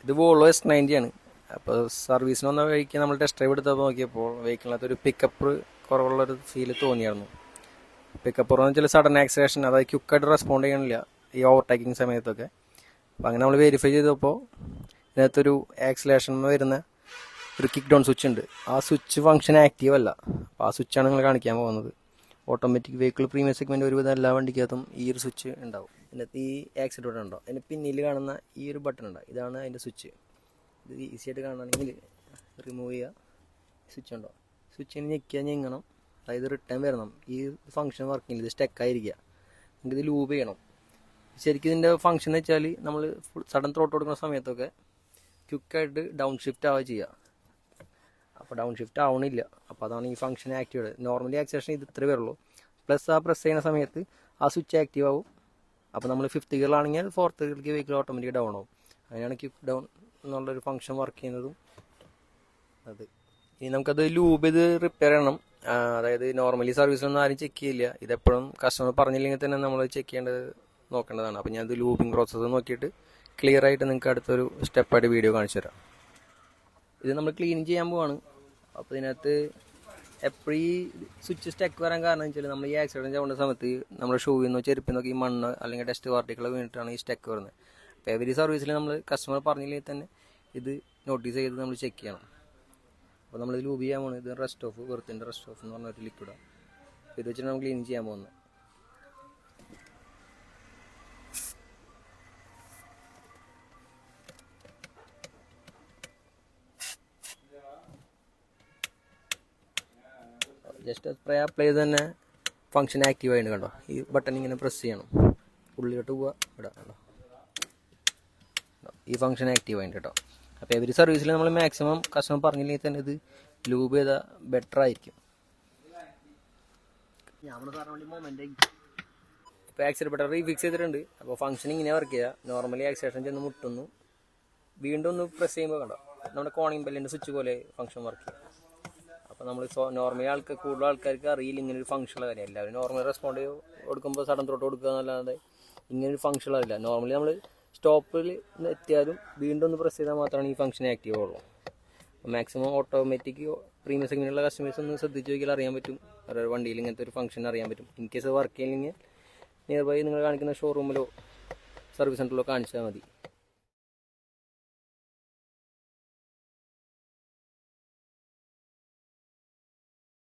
ഇത് വോളോ S ninety ആണ് അപ്പോൾ സർവീസിന് വന്ന വഴിക്ക് നമ്മൾ ടെസ്റ്റ് ഡ്രൈവ് എടുത്തപ്പോൾ നോക്കിയപ്പോൾ വെഹിക്കിളിനകത്ത് ഒരു പിക്കപ്പ് കുറവുള്ളൊരു ഫീല് തോന്നിയായിരുന്നു പിക്കപ്പ് എന്ന് വെച്ചാൽ സഡൻ ആക്സിലേഷൻ അതായത് ക്വിക്കായിട്ട് റെസ്പോണ്ട് ചെയ്യണില്ല ഈ ഓവർടേക്കിംഗ് സമയത്തൊക്കെ അപ്പോൾ അങ്ങനെ നമ്മൾ വെരിഫൈ ചെയ്തപ്പോൾ ഇതിനകത്തൊരു ആക്സിലേഷൻ വരുന്ന ഒരു കിക്ക് ഡൗൺ സ്വിച്ച് ഉണ്ട് ആ സ്വിച്ച് ഫംഗ്ഷൻ ആക്റ്റീവ് അല്ല അപ്പോൾ ആ സ്വിച്ചാണ് നിങ്ങൾ കാണിക്കാൻ പോകുന്നത് ഓട്ടോമാറ്റിക് വെഹിക്കിൾ പ്രീമിയം സെഗ്മെൻറ്റ് ഒരുവിധം എല്ലാ വണ്ടിക്കകത്തും ഈ ഒരു സ്വിച്ച് ഉണ്ടാവും ഇതിനകത്ത് ഈ ആക്സിഡൻ്റ് ഉണ്ടോ അതിന് പിന്നിൽ കാണുന്ന ഈ ഒരു ബട്ടൺ ഉണ്ട് ഇതാണ് അതിൻ്റെ സ്വിച്ച് ഇത് ഈസി ആയിട്ട് കാണണമെങ്കിൽ റിമൂവ് ചെയ്യുക സ്വിച്ച് ഉണ്ടോ സ്വിച്ചിന് ഞെക്കിയാൽ ഞെങ്ങണം അതായത് റിട്ടേൺ വരണം ഈ ഫംഗ്ഷൻ വർക്കിംഗ് ഇത് സ്റ്റക്കായിരിക്കുക നമുക്ക് ഇത് ലൂബ് ചെയ്യണം ശരിക്കും ഇതിൻ്റെ ഫംഗ്ഷൻ എന്ന് വെച്ചാൽ നമ്മൾ ഫുൾ സഡൻ ത്രോട്ട് കൊടുക്കുന്ന സമയത്തൊക്കെ ക്വിക്കായിട്ട് ഡൗൺ ഷിഫ്റ്റ് ആവുക ചെയ്യുക അപ്പോൾ ഡൗൺ ഷിഫ്റ്റ് ആവണില്ല അപ്പോൾ അതാണ് ഈ ഫംഗ്ഷൻ ആക്റ്റീവ് നോർമലി ആക്സേഷൻ ഇത് ഇത്രേ വരുള്ളൂ പ്ലസ് ആ പ്രസ് ചെയ്യുന്ന സമയത്ത് ആ സ്വിച്ച് ആക്റ്റീവ് ആവും അപ്പോൾ നമ്മൾ ഫിഫ്ത്ത് ഗിയറിലാണെങ്കിൽ ഫോർത്ത് ഗിയറിലേക്ക് വെഹിക്കിൾ ഓട്ടോമാറ്റിക് ഡൗൺ ആവും അങ്ങനെയാണ് ക്വിക്ക് ഡൗൺ എന്നുള്ളൊരു ഫംഗ്ഷൻ വർക്ക് ചെയ്യുന്നതും അത് ഇനി നമുക്കത് ലൂബ് ചെയ്ത് റിപ്പയർ ചെയ്യണം ആ, അതായത് നോർമലി സർവീസിലൊന്നും ആരും ചെക്ക് ചെയ്യില്ല ഇതെപ്പോഴും കസ്റ്റമർ പറഞ്ഞില്ലെങ്കിൽ തന്നെ നമ്മൾ ചെക്ക് ചെയ്യേണ്ടത് നോക്കേണ്ടതാണ് അപ്പോൾ ഞാനത് ലൂബിങ് പ്രോസസ്സ് നോക്കിയിട്ട് ക്ലിയർ ആയിട്ട് നിങ്ങൾക്ക് അടുത്തൊരു സ്റ്റെപ്പായിട്ട് വീഡിയോ കാണിച്ചു തരാം ഇത് നമ്മൾ ക്ലീൻ ചെയ്യാൻ പോവാണ് അപ്പോൾ ഇതിനകത്ത് എപ്പോഴും ഈ സ്വിച്ച് സ്റ്റക്ക് വരാൻ കാരണം വെച്ചാൽ നമ്മൾ ഈ ആക്സിഡൻറ്റ് ആവുന്ന സമയത്ത് നമ്മുടെ ഷൂവിൽ നിന്നോ ചെരുപ്പിൽ നിന്നൊക്കെ ഈ മണ്ണ് അല്ലെങ്കിൽ ഡസ്റ്റ് പാർട്ടിക്കിൾ വീണിട്ടാണ് ഈ സ്റ്റക്ക് വരുന്നത് അപ്പോൾ എവരി സർവീസിൽ നമ്മൾ കസ്റ്റമർ പറഞ്ഞില്ലെങ്കിൽ തന്നെ ഇത് നോട്ടീസ് ചെയ്ത് നമ്മൾ ചെക്ക് ചെയ്യണം അപ്പോൾ നമ്മൾ ഇത് ലൂബ് ചെയ്യാൻ പോകുന്നത് ഇത് റെസ്റ്റ് ഓഫ് വെറുത്തിൻ്റെ റെസ്റ്റ് ഓഫ് എന്ന് പറഞ്ഞ ഒരു ലിക്വിഡാണ് ഇത് വെച്ചിട്ട് നമ്മൾ ക്ലീൻ ചെയ്യാൻ പോകുന്നത് ജസ്റ്റ് സ്പ്രേ അപ്ലൈ ചെയ്ത് തന്നെ ഫംഗ്ഷൻ ആക്റ്റീവ് ആയിട്ട് കണ്ടോ ഈ ബട്ടൺ ഇങ്ങനെ പ്രസ് ചെയ്യണം ഉള്ളിലോട്ട് പോവുക ഇവിടെ കണ്ടോ ഈ ഫംഗ്ഷൻ ആക്റ്റീവ് ആയിട്ട് കേട്ടോ അപ്പോൾ എവരി സർവീസിൽ നമ്മൾ മാക്സിമം കസ്റ്റമർ പറഞ്ഞില്ലെങ്കിൽ തന്നെ ഇത് ലൂബ് ചെയ്താൽ ബെറ്റർ ആയിരിക്കും ഇപ്പോൾ ആക്സിഡൻറ്റ് റീഫിക്സ് ചെയ്തിട്ടുണ്ട് അപ്പോൾ ഫംഗ്ഷൻ ഇങ്ങനെ വർക്ക് ചെയ്യുക നോർമലി ആക്സിഡേഷൻ ചെന്ന് മുട്ടുന്നു വീണ്ടും ഒന്ന് പ്രസ് ചെയ്യുമ്പോൾ കണ്ടോ നമ്മുടെ കോണിംഗ് ബെല്ലിൻ്റെ സ്വിച്ച് പോലെ ഫംഗ്ഷൻ വർക്ക് ചെയ്യും അപ്പോൾ നമ്മൾ നോർമലി ആൾക്ക് കൂടുതൽ ആൾക്കാർക്ക് അറിയില്ല ഇങ്ങനെ ഒരു ഫംഗ്ഷനുള്ള കാര്യം എല്ലാവരും നോർമൽ റെസ്പോണ്ട് കൊടുക്കുമ്പോൾ സഡൻ ത്രോട്ട് കൊടുക്കുക എന്നല്ലാതെ ഇങ്ങനെ ഒരു ഫംഗ്ഷൻ അറിയില്ല നോർമലി നമ്മൾ സ്റ്റോപ്പിൽ എത്തിയാലും വീണ്ടും ഒന്ന് പ്രസ് ചെയ്താൽ മാത്രമാണ് ഈ ഫംഗ്ഷൻ ആക്റ്റീവ് ആവുള്ളൂ മാക്സിമം ഓട്ടോമാറ്റിക് പ്രീമിയം സെഗ്മെൻറ്റുള്ള കസ്റ്റമേഴ്സ് ഒന്ന് ശ്രദ്ധിച്ച് നോക്കിയാൽ അറിയാൻ പറ്റും അവരുടെ വണ്ടിയിൽ ഇങ്ങനത്തെ ഒരു ഫംഗ്ഷൻ അറിയാൻ പറ്റും ഇൻ കേസ് വർക്ക് ചെയ്യില്ലെങ്കിൽ നിയർ ബൈ നിങ്ങൾ കാണിക്കുന്ന ഷോറൂമിലോ സർവീസ് സെൻറ്ററിലോ കാണിച്ചാൽ മതി